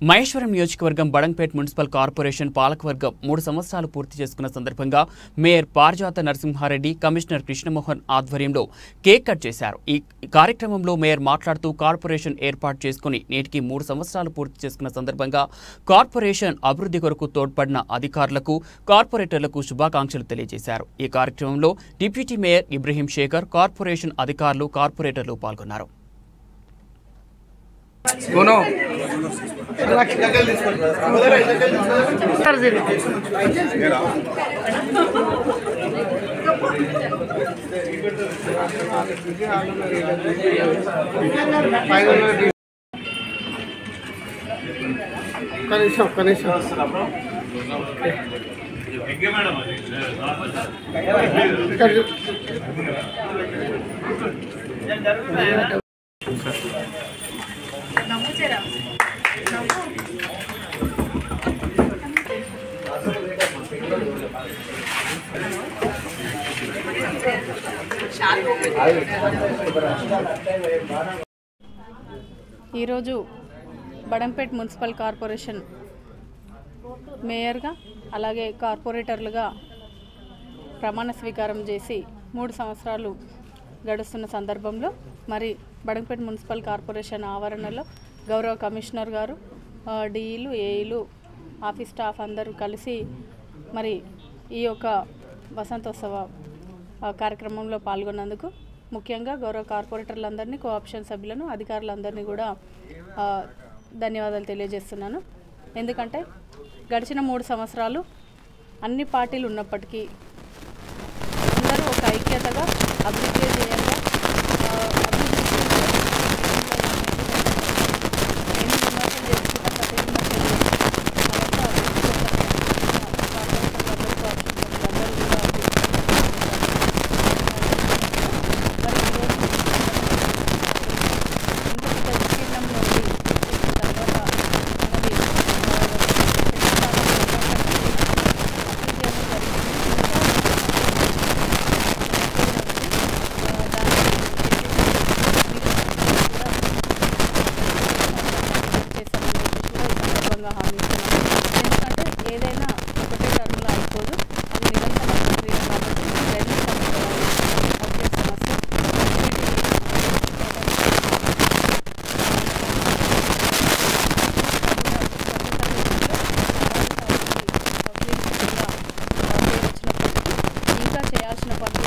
మహేశ్వరం నియోజకవర్గం Badangpet municipal corporation పాలకవర్గం మూడు సంవత్సరాలు పూర్తి చేసుకున్న సందర్భంగా మేయర్ పారిజాత నరసింహారెడ్డి కమిషనర్ కృష్ణమోహన్ ఆధ్వర్యంలో కేక్ కట్ చేశారు ఈ కార్యక్రమంలో మేయర్ మాట్లాడుతూ కార్పొరేషన్ ఏర్పాటు చేసుకుని నేటికి మూడు సంవత్సరాలు పూర్తి చేసుకున్న సందర్భంగా కార్పొరేషన్ అభివృద్ధి కొరకు తోడ్పడిన అధికారులకు కార్పొరేటర్లకు శుభాకాంక్షలు తెలియజేశారు ఈ కార్యక్రమంలో deputy mayor Ibrahim Shekar corporation అధికారులు కార్పొరేటర్లు పాల్గొన్నారు दोनों కనీసం కనీసం ఈరోజు బడంపేట్ మున్సిపల్ కార్పొరేషన్ మేయర్గా అలాగే కార్పొరేటర్లుగా ప్రమాణ స్వీకారం చేసి మూడు సంవత్సరాలు గడుస్తున్న సందర్భంలో మరి బడంపేట్ మున్సిపల్ కార్పొరేషన్ ఆవరణలో గౌరవ కమిషనర్ గారు ఆ, డిఈలు ఏఈలు ఆఫీస్ స్టాఫ్ అందరూ కలిసి మరి ఈ యొక్క వసంతోత్సవ ఆ, కార్యక్రమంలో పాల్గొన్నందుకు ముఖ్యంగా గౌరవ కార్పొరేటర్లందరినీ కోఆప్షన్ సభ్యులను అధికారులందరినీ కూడా ఆ, ధన్యవాదాలు తెలియజేస్తున్నాను ఎందుకంటే గడిచిన మూడు సంవత్సరాలు అన్ని పార్టీలు ఉన్నప్పటికీ అందరూ ఒక ఐక్యతగా అభివృద్ధి చేయాలి ఆ, అభివృద్ధి చేయాలి. ఎన్ని విమర్శలు చేసుకుంటా ప్రతి విమర్శలు చేసుకుంటా. కాబట్టి అభివృద్ధి కోసం, ఆ, కార్పొరేటర్లు, అందరూ కూడా మరి ఈరోజు ఇంత పెద్ద విస్తీర్ణంలో ఉంది. తర్వాత మరి, ఎందుకంటే ఏదైనా ఒకటే టర్మ్లో అయిపోదు అది నిరంతర ప్రక్రియ కాబట్టి డ్రైనేజ్ సమస్య అవుట్లెట్ సమస్య ఇంకా చేయాల్సిన పనులు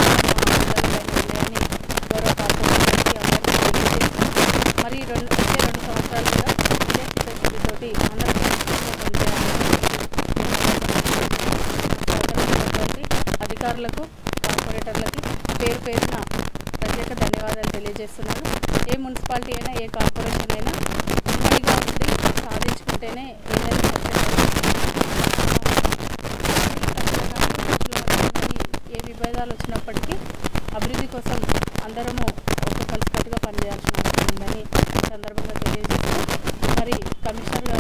గౌరవ కార్పొరేషన్కి అందరికీ తెలియజేస్తున్నాం. మరి రెండు వచ్చే రెండు సంవత్సరాలు కూడా ఇదే చిత్తశుద్ధితోటి అందరికీ పనిచేయాలని అధికారులకు కార్పొరేటర్లకి పేరు పేరున ప్రత్యేక ధన్యవాదాలు తెలియజేస్తున్నాను ఏ మున్సిపాలిటీ అయినా ఏ కార్పొరేషన్ అయినా ఉమ్మడిగా ఉండి సాధించుకుంటేనే ఏదైనా సక్సెస్ ఏ విభేదాలు వచ్చినప్పటికీ అభివృద్ధి కోసం అందరము ఒక కలిసికట్టుగా పనిచేయాల్సిన అవసరం ఉందని ఈ సందర్భంగా తెలియజేస్తూ మరి కమిషనర్ గారు